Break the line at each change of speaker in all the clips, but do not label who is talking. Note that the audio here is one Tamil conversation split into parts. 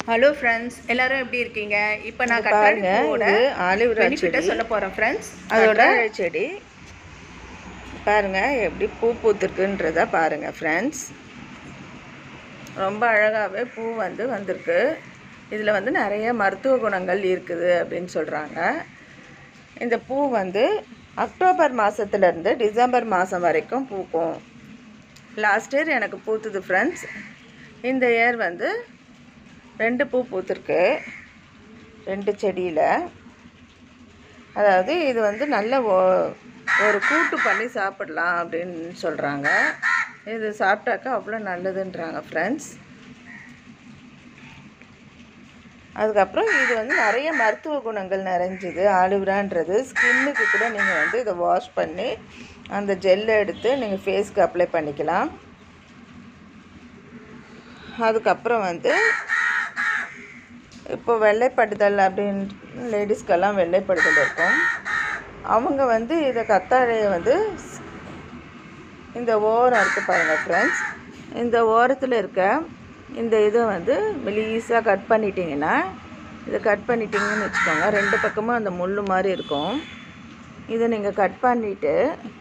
ஹலோ ஃப்ரெண்ட்ஸ் எல்லாரும் எப்படி இருக்கீங்க இப்போ நான்
இங்க பாருங்க
கட்டாரிப்பூவோட
இது ஆலிவ்ரா
பெனிஃபிட்டை
செடி
சொல்ல போகிறேன் ஃப்ரெண்ட்ஸ்
அதோட
அதோட
செடி பாருங்க எப்படி பூ பூத்துருக்குன்றத பாருங்க ஃப்ரெண்ட்ஸ் ரொம்ப அழகாகவே பூ வந்து வந்திருக்கு இதில் வந்து நிறைய மருத்துவ குணங்கள் இருக்குது அப்படின்னு சொல்கிறாங்க இந்த பூ வந்து அக்டோபர் மாதத்துலேருந்து டிசம்பர் மாதம் வரைக்கும் பூக்கும் லாஸ்ட் இயர் எனக்கு பூத்துது ஃப்ரெண்ட்ஸ் இந்த இயர் வந்து ரெண்டு பூ பூத்திருக்கு ரெண்டு செடியில் அதாவது இது வந்து நல்ல ஒ- ஒரு கூட்டு பண்ணி சாப்பிடலாம் அப்படின்னு சொல்கிறாங்க இது சாப்பிட்டாக்கா அவ்வளோ நல்லதுன்றாங்க ஃப்ரெண்ட்ஸ் அதுக்கப்புறம் இது வந்து நிறைய மருத்துவ குணங்கள் நிறைஞ்சுது ஆலிவ்ரான்றது ஸ்கின்னுக்கு கூட நீங்கள் வந்து இதை வாஷ் பண்ணி அந்த ஜெல்லை எடுத்து நீங்கள் ஃபேஸ்க்கு அப்ளை பண்ணிக்கலாம் அதுக்கப்புறம் வந்து இப்போ வெள்ளைப்படுதல் அப்படின்னு லேடிஸ்க்கெல்லாம் வெள்ளைப்படுதல் இருக்கும் அவங்க வந்து இதை கத்தாழையை வந்து ஸ்- இந்த ஓரம் இருக்கு பாருங்கள் ஃப்ரெண்ட்ஸ் இந்த ஓரத்தில் இருக்க இந்த இதை வந்து மெலீஸாக கட் பண்ணிட்டீங்கன்னா இதை கட் பண்ணிட்டீங்கன்னு வச்சுக்கோங்க ரெண்டு பக்கமும் அந்த முள் மாதிரி இருக்கும் இதை நீங்கள் கட் பண்ணிவிட்டு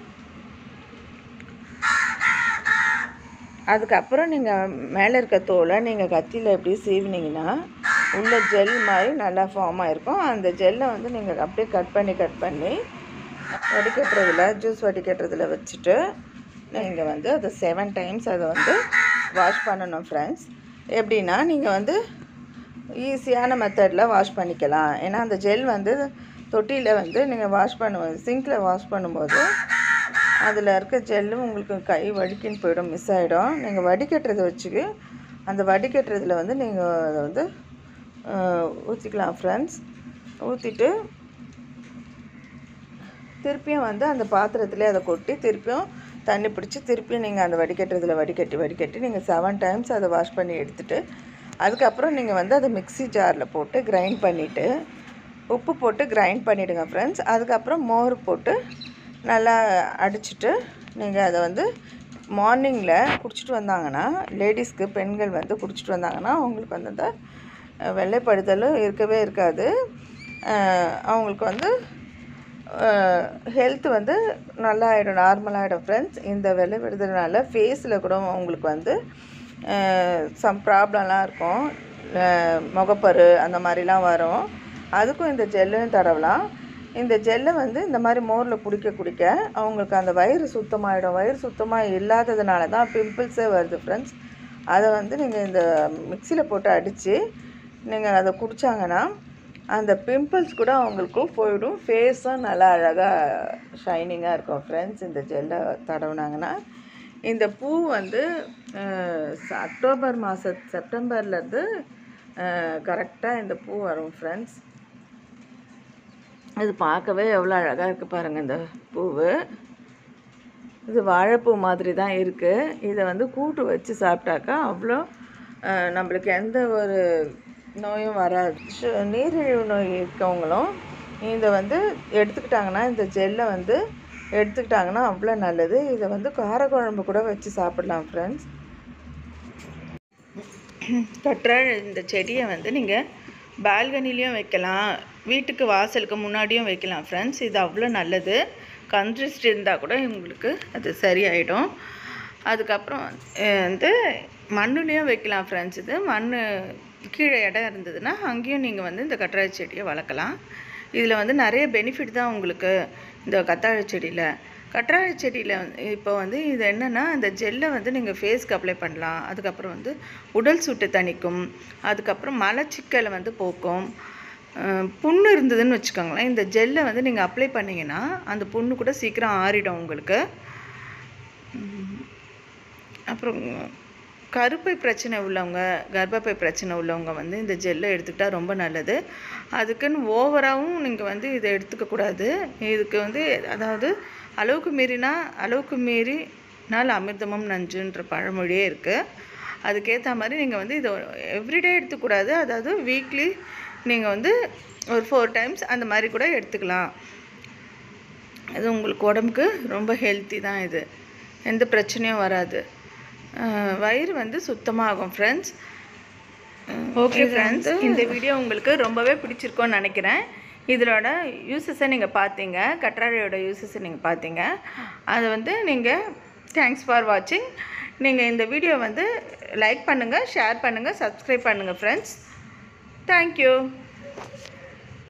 அதுக்கப்புறம் நீங்கள் மேலே இருக்க தோலை நீங்கள் கத்தியில் எப்படி சீவினீங்கன்னா உள்ள ஜெல் மாதிரி நல்லா ஃபார்ம் ஆகிருக்கும் அந்த ஜெல்லை வந்து நீங்கள் அப்படியே கட் பண்ணி கட் பண்ணி வடிகட்டுறதுல ஜூஸ் வடிகட்டுறதுல வச்சுட்டு நீங்கள் வந்து அதை செவன் டைம்ஸ் அதை வந்து வாஷ் பண்ணணும் ஃப்ரெண்ட்ஸ் எப்படின்னா நீங்கள் வந்து ஈஸியான மெத்தடில் வாஷ் பண்ணிக்கலாம் ஏன்னா அந்த ஜெல் வந்து தொட்டியில் வந்து நீங்கள் வாஷ் பண்ணும்போது சிங்கில் வாஷ் பண்ணும்போது அதில் இருக்க ஜெல்லும் உங்களுக்கு கை வழுக்கின்னு போயிடும் மிஸ் ஆகிடும் நீங்கள் வடிகட்டுறதை வச்சுக்கு அந்த வடிகட்டுறதுல வந்து நீங்கள் அதை வந்து ஊற்றிக்கலாம் ஃப்ரெண்ட்ஸ் ஊற்றிட்டு திருப்பியும் வந்து அந்த பாத்திரத்திலே அதை கொட்டி திருப்பியும் தண்ணி பிடிச்சி திருப்பியும் நீங்கள் அந்த வடிகட்டுறதுல வடிகட்டி வடிகட்டி நீங்கள் செவன் டைம்ஸ் அதை வாஷ் பண்ணி எடுத்துட்டு அதுக்கப்புறம் நீங்கள் வந்து அதை மிக்ஸி ஜாரில் போட்டு கிரைண்ட் பண்ணிவிட்டு உப்பு போட்டு கிரைண்ட் பண்ணிவிடுங்க ஃப்ரெண்ட்ஸ் அதுக்கப்புறம் மோர் போட்டு நல்லா அடிச்சிட்டு நீங்கள் அதை வந்து மார்னிங்கில் குடிச்சிட்டு வந்தாங்கன்னா லேடிஸ்க்கு பெண்கள் வந்து குடிச்சிட்டு வந்தாங்கன்னா அவங்களுக்கு வந்து அந்த அஹ், வெள்ளைப்படுதலும் இருக்கவே இருக்காது அஹ், அவங்களுக்கு வந்து ஹெல்த் வந்து நல்லா ஆகிடும் நார்மலாக ஆகிடும் ஃப்ரெண்ட்ஸ் இந்த வெள்ளை விடுதலைனால ஃபேஸில் கூட உங்களுக்கு வந்து சம் ப்ராப்ளம்லாம் இருக்கும் அஹ் முகப்பரு அந்த மாதிரிலாம் வரும் அதுக்கும் இந்த ஜெல்லையும் தடவலாம் இந்த ஜெல்லை வந்து இந்த மாதிரி மோரில் குடிக்க குடிக்க அவங்களுக்கு அந்த வயிறு சுத்தமாகிடும் வயிறு சுத்தமாக இல்லாததுனால தான் பிம்பிள்ஸே வருது ஃப்ரெண்ட்ஸ் அதை வந்து நீங்கள் இந்த மிக்சியில் போட்டு அடித்து நீங்கள் அதை குடித்தாங்கன்னா அந்த பிம்பிள்ஸ் கூட அவங்களுக்கு போயிடும் ஃபேஸும் நல்லா அழகாக ஷைனிங்காக இருக்கும் ஃப்ரெண்ட்ஸ் இந்த ஜெல்லை தடவுனாங்கன்னா இந்த பூ வந்து அஹ், ச- அக்டோபர் மாத செப்டம்பர்லேருந்து கரெக்டாக இந்த பூ வரும் ஃப்ரெண்ட்ஸ் இது பார்க்கவே எவ்வளோ அழகாக இருக்குது பாருங்கள் இந்த பூவு இது வாழைப்பூ மாதிரி தான் இருக்குது இதை வந்து கூட்டு வச்சு சாப்பிட்டாக்கா அவ்வளோ அஹ், நம்மளுக்கு எந்த ஒரு நோயும் வராது சு- நீரிழிவு நோய் இருக்கவங்களும் இதை வந்து எடுத்துக்கிட்டாங்கன்னா இந்த ஜெல்லை வந்து எடுத்துக்கிட்டாங்கன்னா அவ்வளோ நல்லது இதை வந்து காரக்குழம்பு கூட வச்சு சாப்பிடலாம் ஃப்ரெண்ட்ஸ் கட்டுற இந்த செடியை வந்து நீங்கள் பால்கனிலையும் வைக்கலாம் வீட்டுக்கு வாசலுக்கு முன்னாடியும் வைக்கலாம் ஃப்ரெண்ட்ஸ் இது அவ்வளோ நல்லது கன்ட்ரிஸ்ட் இருந்தால் கூட உங்களுக்கு அது சரியாயிடும் அதுக்கப்புறம் அஹ், வந்து மண்ணுலேயும் வைக்கலாம் ஃப்ரெண்ட்ஸ் இது மண் கீழே இடம் இருந்ததுன்னா அங்கேயும் நீங்கள் வந்து இந்த கற்றாழை செடியை வளர்க்கலாம் இதில் வந்து நிறைய பெனிஃபிட் தான் உங்களுக்கு இந்த கத்தாழை செடியில் கற்றாழை செடியில் இப்போ வந்து இது என்னென்னா இந்த ஜெல்லை வந்து நீங்கள் ஃபேஸ்க்கு அப்ளை பண்ணலாம் அதுக்கப்புறம் வந்து உடல் சூட்டை தணிக்கும் அதுக்கப்புறம் மலச்சிக்கலை வந்து போக்கும் அஹ் புண்ணு இருந்ததுன்னு வச்சுக்கோங்களேன் இந்த ஜெல்லை வந்து நீங்கள் அப்ளை பண்ணிங்கன்னா அந்த புண்ணு கூட சீக்கிரம் ஆறிடும் உங்களுக்கு உம் அப்புறம் கருப்பை பிரச்சனை உள்ளவங்க கர்ப்பப்பை பிரச்சனை உள்ளவங்க வந்து இந்த ஜெல்லை எடுத்துக்கிட்டால் ரொம்ப நல்லது அதுக்குன்னு ஓவராகவும் நீங்கள் வந்து இதை எடுத்துக்கக்கூடாது இதுக்கு வந்து அதாவது அளவுக்கு மீறினா அளவுக்கு மீறினால் அமிர்தமும் நஞ்சுன்ற பழமொழியே இருக்குது அதுக்கேற்ற மாதிரி நீங்கள் வந்து இதை எவ்ரிடே எடுத்துக்கூடாது அதாவது வீக்லி நீங்கள் வந்து ஒரு ஃபோர் டைம்ஸ் அந்த மாதிரி கூட எடுத்துக்கலாம் அது உங்களுக்கு உடம்புக்கு ரொம்ப ஹெல்த்தி தான் இது எந்த பிரச்சனையும் வராது அஹ் வயிறு வந்து சுத்தமாகும் ஃப்ரெண்ட்ஸ் ஓகே
இது
ஃப்ரெண்ட்ஸ்
வந்து-
இந்த வீடியோ உங்களுக்கு ரொம்பவே பிடிச்சிருக்கோன்னு நினைக்கிறேன் இதோட யூசஸை நீங்கள் பார்த்தீங்க கற்றாழையோட யூசஸை நீங்கள் பார்த்தீங்க அது வந்து நீங்கள் தேங்க்ஸ் ஃபார் வாட்சிங் நீங்கள் இந்த வீடியோ வந்து லைக் பண்ணுங்கள் ஷேர் பண்ணுங்கள் சப்ஸ்கிரைப் பண்ணுங்கள் ஃப்ரெண்ட்ஸ் தேங்க்யூ